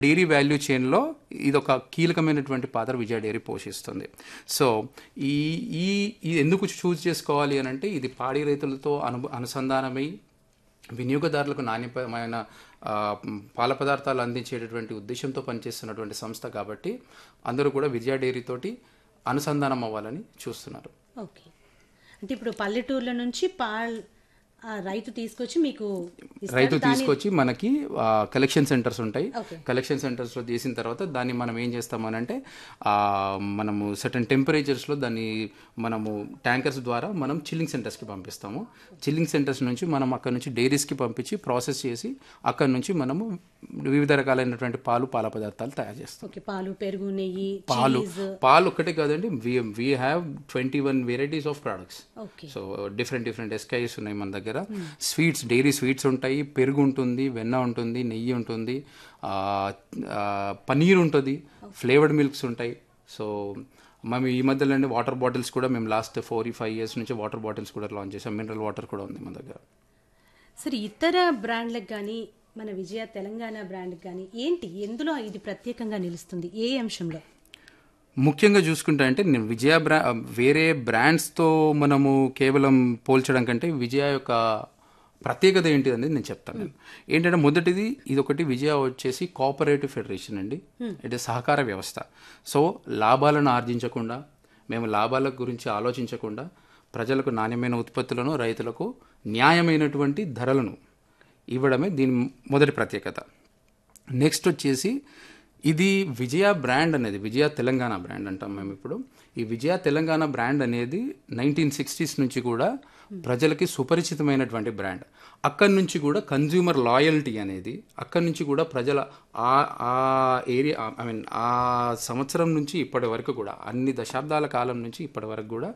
Dairy value చైన్లో ఇది ఒక కీలకమైనటువంటి పాత్ర విజయ డైరీ పోషిస్తుంది సో ఈ ఈ ఇది ఎందుకు చూస్ చేసుకోవాలి అని అంటే ఇది పాడి రైతులతో అను అనుసంధానమై వినియోగదారులకు నాణ్యమైన ఆ, పాల పదార్థాలు అందించేటటువంటి ఉద్దేశంతో పనిచేస్తున్నటువంటి సంస్థ కాబట్టి అందరూ కూడా విజయ డైరీ తోటి అనుసంధానం అవ్వాలని చూస్తున్నారు ఓకే అంటే ఇప్పుడు పల్లెటూర్ల నుంచి పాల్ ఆ, రైతు తీసుకొచ్చి మీకు ఇస్తారు. రైతు తీసుకొచ్చి మనకి కలెక్షన్ సెంటర్స్ ఉంటాయి Okay. కలెక్షన్ సెంటర్స్ లో తీసిన తర్వాత దాన్ని మనం ఏం చేస్తామనంటే ఆ, మనము సర్టన్ టెంపరేచర్స్ లో దాన్ని మనము ట్యాంకర్స్ ద్వారా మనం చిల్లింగ్ సెంటర్స్ కి పంపిస్తాము చిల్లింగ్ సెంటర్స్ నుంచి మనం అక్కడ నుంచి డైరీస్ కి పంపించి ప్రాసెస్ చేసి అక్కడ నుంచి మనము వివిధ రకాలైనటువంటి పాలు పాల పదార్థాలు తయారు చేస్తాం ఓకే పాలు పెరుగు నెయ్యి పాలు చీజ్ పాలు ఒక్కటే కాదండి we have twenty one varieties of products okay so different different ఎస్కైస్ ఉన్నాయి మన దగ్గర స్వీట్స్ డైరీ స్వీట్స్ ఉంటాయి పెరుగు ఉంటుంది వెన్న ఉంటుంది నెయ్యి ఉంటుంది ఆ, ఆ, పనీర్ ఉంటుంది ఫ్లేవర్డ్ మిల్క్స్ ఉంటాయి సో మేము ఈ మధ్యలో వాటర్ బాటిల్స్ కూడా మేము లాస్ట్ ఫోర్ ఫైవ్ ఇయర్స్ నుంచి వాటర్ బాటిల్స్ కూడా లాంచ్ చేసాం మినరల్ వాటర్ కూడా ఉంది మన దగ్గర సరే ఇతర బ్రాండ్లకు కానీ మన విజయ తెలంగాణ బ్రాండ్కి కానీ ఏంటి ఎందులో ఇది ప్రత్యేకంగా నిలుస్తుంది ఏ అంశంలో ముఖ్యంగా చూసుకుంటే అంటే నేను విజయ బ్రా వేరే బ్రాండ్స్తో మనము కేవలం పోల్చడం కంటే విజయ యొక్క ప్రత్యేకత ఏంటి అనేది నేను చెప్తాను నేను ఏంటంటే మొదటిది ఇది ఒకటి విజయ వచ్చేసి కోఆపరేటివ్ ఫెడరేషన్ అండి ఇది సహకార వ్యవస్థ సో లాభాలను ఆర్జించకుండా మేము లాభాల గురించి ఆలోచించకుండా ప్రజలకు నాణ్యమైన ఉత్పత్తులను రైతులకు న్యాయమైనటువంటి ధరలను ఇవ్వడమే దీని మొదటి ప్రత్యేకత నెక్స్ట్ వచ్చేసి ఇది విజయ బ్రాండ్ అనేది విజయ తెలంగాణ బ్రాండ్ అంటాం మేము ఇప్పుడు ఈ విజయ తెలంగాణ బ్రాండ్ అనేది నైన్టీన్ సిక్స్టీస్ నుంచి కూడా ప్రజలకి సుపరిచితమైనటువంటి బ్రాండ్ అక్కడి నుంచి కూడా కన్జ్యూమర్ లాయల్టీ అనేది అక్కడి నుంచి కూడా ప్రజల ఆ ఆ ఏరియా ఐ మీన్ ఆ సంవత్సరం నుంచి ఇప్పటి వరకు కూడా అన్ని దశాబ్దాల కాలం నుంచి ఇప్పటి వరకు కూడా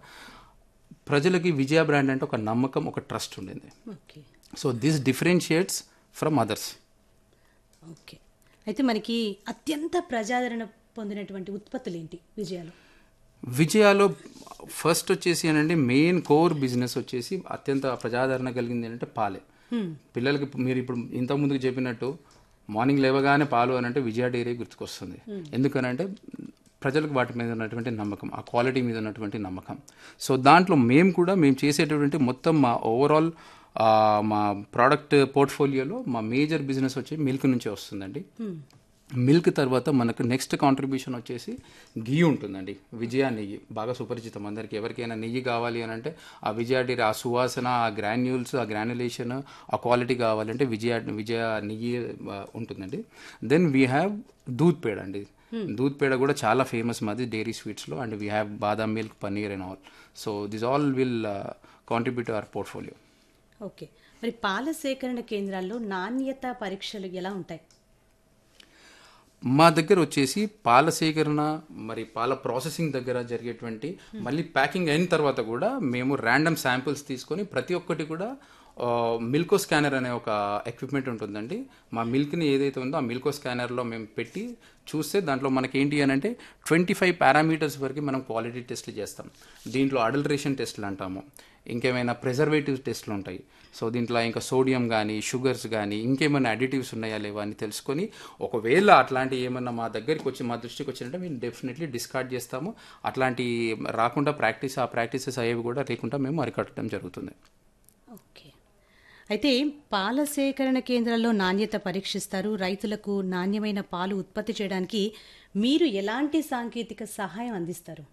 ప్రజలకి విజయ బ్రాండ్ అంటే ఒక నమ్మకం ఒక ట్రస్ట్ ఉండింది okay so this differentiates from others okay అయితే మనకి అత్యంత ప్రజాదరణ పొందినటువంటి ఉత్పత్తులు ఏంటి విజయాలు విజయాలో ఫస్ట్ వచ్చేసి అనండి మెయిన్ కోర్ బిజినెస్ వచ్చేసి అత్యంత ప్రజాదరణ కలిగింది ఏంటంటే పాలే పిల్లలకి మీరు ఇప్పుడు ఇంత ముందుకు చెప్పినట్టు మార్నింగ్ లేవగానే పాలు అని అంటే విజయ డైరీ గుర్తుకొస్తుంది ఎందుకనంటే ప్రజలకు వాటి మీద ఉన్నటువంటి నమ్మకం ఆ క్వాలిటీ మీద ఉన్నటువంటి నమ్మకం సో దాంట్లో మేము కూడా మేము చేసేటటువంటి మొత్తం మా ఓవరాల్ మా ప్రోడక్ట్ పోర్ట్ఫోలియోలో మా మేజర్ బిజినెస్ వచ్చి మిల్క్ నుంచే వస్తుందండి మిల్క్ తర్వాత మనకు నెక్స్ట్ కాంట్రిబ్యూషన్ వచ్చేసి గీ ఉంటుందండి విజయ నెయ్యి బాగా సుపరిచితం అందరికి ఎవరికైనా నెయ్యి కావాలి అని అంటే ఆ విజయ డైరీ ఆ సువాసన ఆ గ్రాన్యూల్స్ ఆ గ్రాన్యులేషన్ ఆ క్వాలిటీ కావాలంటే విజయ విజయ నెయ్యి ఆ, ఉంటుందండి దెన్ వీ హ్యావ్ దూద్ పేడ అండి దూద్ పేడ కూడా చాలా ఫేమస్ మాది డైరీ స్వీట్స్లో and we have badam milk paneer and all so this all will contribute our portfolio okay మరి పాల సేకరణ కేంద్రాల్లో నాణ్యత పరీక్షలు ఎలా ఉంటాయి మా దగ్గర వచ్చేసి పాల సేకరణ మరి పాల ప్రాసెసింగ్ దగ్గర జరిగేటువంటి మళ్ళీ ప్యాకింగ్ అయిన తర్వాత కూడా మేము ర్యాండమ్ శాంపిల్స్ తీసుకొని ప్రతి ఒక్కటి కూడా మిల్కో స్కానర్ అనే ఒక ఎక్విప్మెంట్ ఉంటుందండి మా మిల్క్ని ఏదైతే ఉందో ఆ మిల్కో స్కానర్లో మేము పెట్టి చూస్తే దాంట్లో మనకి ఏంటి అని అంటే ట్వంటీ ఫైవ్ పారామీటర్స్ వరకు మనం క్వాలిటీ టెస్ట్లు చేస్తాం దీంట్లో అడల్ట్రేషన్ టెస్ట్లు అంటాము ఇంకేమైనా ప్రిజర్వేటివ్ టెస్ట్లు ఉంటాయి సో దీంట్లో ఇంకా సోడియం కానీ షుగర్స్ కానీ ఇంకేమైనా అడిటివ్స్ ఉన్నాయా లేవా అని తెలుసుకొని ఒకవేళ అట్లాంటి ఏమన్నా మా దగ్గరికి వచ్చి మా దృష్టికి వచ్చినట్టే మేము డెఫినెట్లీ డిస్కార్డ్ చేస్తాము అట్లాంటి రాకుండా ప్రాక్టీస్ ఆ ప్రాక్టీసెస్ అయ్యేవి కూడా లేకుండా మేము అరికట్టడం జరుగుతుంది ఓకే అయితే పాల సేకరణ కేంద్రాల్లో నాణ్యత పరీక్షిస్తారు రైతులకు నాణ్యమైన పాలు ఉత్పత్తి చేయడానికి మీరు ఎలాంటి సాంకేతిక సహాయం అందిస్తారు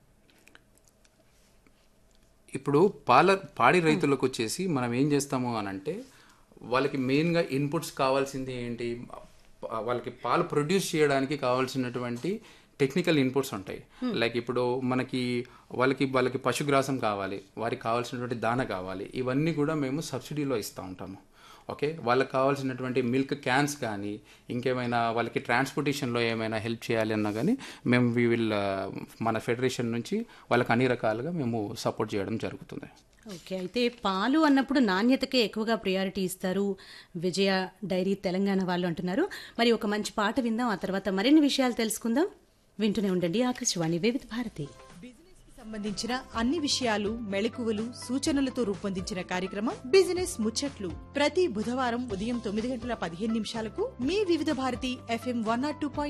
ఇప్పుడు పాల పాడి రైతులకు వచ్చేసి మనం ఏం చేస్తాము అని అంటే వాళ్ళకి మెయిన్గా ఇన్పుట్స్ కావాల్సింది ఏంటి ప- వాళ్ళకి పాలు ప్రొడ్యూస్ చేయడానికి కావాల్సినటువంటి టెక్నికల్ ఇన్పుట్స్ ఉంటాయి లైక్ ఇప్పుడు మనకి వాళ్ళకి వాళ్ళకి పశుగ్రాసం కావాలి వారికి కావాల్సినటువంటి దాన కావాలి ఇవన్నీ కూడా మేము సబ్సిడీలో ఇస్తూ ఉంటాము ఓకే వాళ్ళకి కావాల్సినటువంటి మిల్క్ క్యాన్స్ కానీ ఇంకేమైనా వాళ్ళకి ట్రాన్స్పోర్టేషన్లో ఏమైనా హెల్ప్ చేయాలి అన్నా కానీ మేము వి విల్ మన ఫెడరేషన్ నుంచి వాళ్ళకి అన్ని రకాలుగా మేము సపోర్ట్ చేయడం జరుగుతుంది ఓకే అయితే పాలు అన్నప్పుడు నాణ్యతకే ఎక్కువగా ప్రియారిటీ ఇస్తారు విజయ డైరీ తెలంగాణ వాళ్ళు అంటున్నారు మరి ఒక మంచి పాట విందాం ఆ తర్వాత మరిన్ని విషయాలు తెలుసుకుందాం వింటూనే ఉండండి ఆకాశవాణి వివిధ భారతి సంబంధించిన అన్ని విషయాలు మెళకువలు సూచనలతో రూపొందించిన కార్యక్రమం బిజినెస్ ముచ్చట్లు ప్రతి బుధవారం ఉదయం తొమ్మిది గంటల పదిహేను నిమిషాలకు మీ Vividh Bharati FM one not two